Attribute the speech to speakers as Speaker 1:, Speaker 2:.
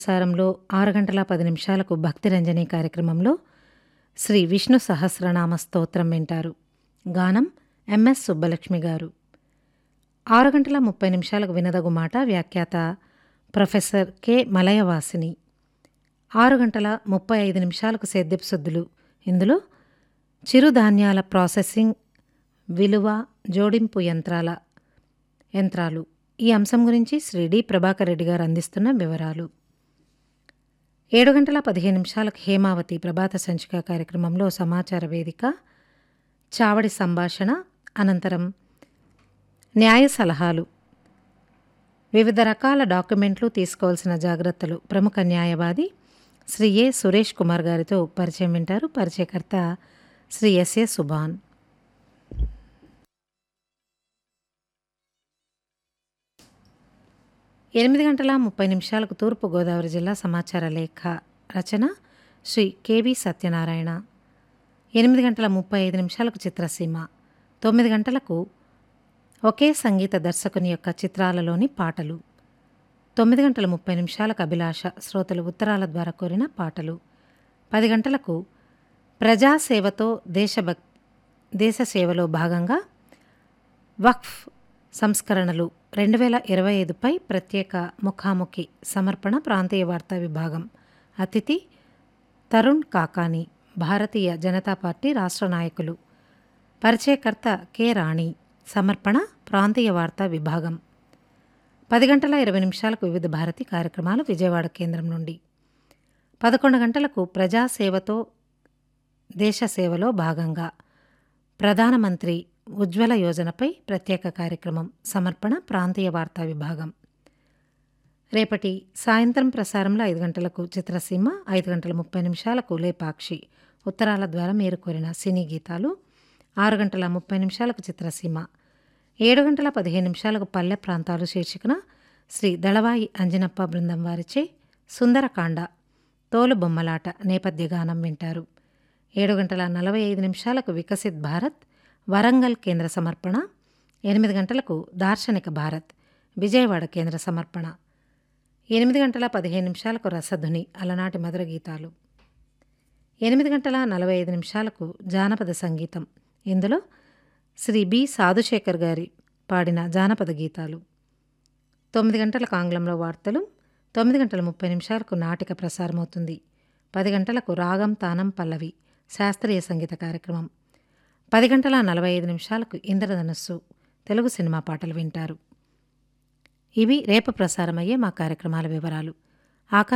Speaker 1: సారంలో ఆరు గంటల పది నిమిషాలకు భక్తిరంజని కార్యక్రమంలో శ్రీ విష్ణు సహస్రనామ స్తోత్రం వింటారు గానం ఎంఎస్ సుబ్బలక్ష్మి గారు ఆరు గంటల ముప్పై నిమిషాలకు వినదగు మాట వ్యాఖ్యాత ప్రొఫెసర్ కె మలయవాసిని ఆరు గంటల ముప్పై ఐదు నిమిషాలకు సేద్యపు సుద్దులు ఇందులో చిరుధాన్యాల ప్రాసెసింగ్ విలువ జోడింపు యంత్రాల యంత్రాలు ఈ అంశం గురించి శ్రీ డి ప్రభాకర్ రెడ్డి గారు అందిస్తున్న వివరాలు ఏడు గంటల పదిహేను నిమిషాలకు హేమావతి ప్రభాత సంచిక కార్యక్రమంలో సమాచార వేదిక చావడి సంభాషణ అనంతరం న్యాయ సలహాలు వివిధ రకాల డాక్యుమెంట్లు తీసుకోవాల్సిన జాగ్రత్తలు ప్రముఖ న్యాయవాది శ్రీ ఏ సురేష్ కుమార్ గారితో పరిచయం వింటారు పరిచయకర్త శ్రీ ఎస్ఏ సుభాన్ ఎనిమిది గంటల ముప్పై నిమిషాలకు తూర్పు గోదావరి జిల్లా సమాచార లేఖ రచన శ్రీ కెవి సత్యనారాయణ ఎనిమిది గంటల ముప్పై ఐదు నిమిషాలకు చిత్రసీమ తొమ్మిది గంటలకు ఒకే సంగీత దర్శకుని యొక్క చిత్రాలలోని పాటలు తొమ్మిది గంటల ముప్పై నిమిషాలకు అభిలాష శ్రోతలు ఉత్తరాల ద్వారా కోరిన పాటలు పది గంటలకు ప్రజాసేవతో దేశభక్ దేశ సేవలో భాగంగా వక్ఫ్ సంస్కరణలు రెండు వేల ఇరవై ఐదుపై ప్రత్యేక ముఖాముఖి సమర్పణ ప్రాంతీయ వార్తా విభాగం అతిథి తరుణ్ కాకాని భారతీయ జనతా పార్టీ రాష్ట్ర నాయకులు పరిచయకర్త కె రాణి సమర్పణ ప్రాంతీయ వార్తా విభాగం పది గంటల ఇరవై నిమిషాలకు వివిధ భారతి కార్యక్రమాలు విజయవాడ కేంద్రం నుండి పదకొండు గంటలకు ప్రజాసేవతో దేశ సేవలో భాగంగా ప్రధానమంత్రి ఉజ్వల యోజనపై ప్రత్యేక కార్యక్రమం సమర్పణ ప్రాంతీయ వార్తా విభాగం రేపటి సాయంత్రం ప్రసారంలో ఐదు గంటలకు చిత్రసీమ ఐదు గంటల ముప్పై నిమిషాలకు లేపాక్షి ఉత్తరాల ద్వారా మీరు కోరిన సినీ గీతాలు ఆరు గంటల ముప్పై నిమిషాలకు చిత్రసీమ ఏడు గంటల పదిహేను నిమిషాలకు పల్లె ప్రాంతాలు శీర్షికన శ్రీ దళవాయి అంజనప్ప బృందం వారిచే సుందరకాండ తోలు బొమ్మలాట నేపథ్య గానం వింటారు ఏడు గంటల నలభై ఐదు నిమిషాలకు వికసిత్ భారత్ వరంగల్ కేంద్ర సమర్పణ ఎనిమిది గంటలకు దార్శనిక భారత్ విజయవాడ కేంద్ర సమర్పణ ఎనిమిది గంటల పదిహేను నిమిషాలకు రసధుని అలనాటి మధుర గీతాలు ఎనిమిది గంటల నలభై ఐదు నిమిషాలకు జానపద సంగీతం ఇందులో శ్రీ బి సాధుశేఖర్ గారి పాడిన జానపద గీతాలు తొమ్మిది గంటలకు ఆంగ్లంలో వార్తలు తొమ్మిది గంటల ముప్పై నిమిషాలకు నాటిక ప్రసారమవుతుంది పది గంటలకు రాగం తానం పల్లవి శాస్త్రీయ సంగీత కార్యక్రమం పది గంటల నలభై ఐదు నిమిషాలకు ఇంద్రధనస్సు తెలుగు సినిమా పాటలు వింటారు ఇవి రేపు ప్రసారమయ్యే మా కార్యక్రమాల వివరాలు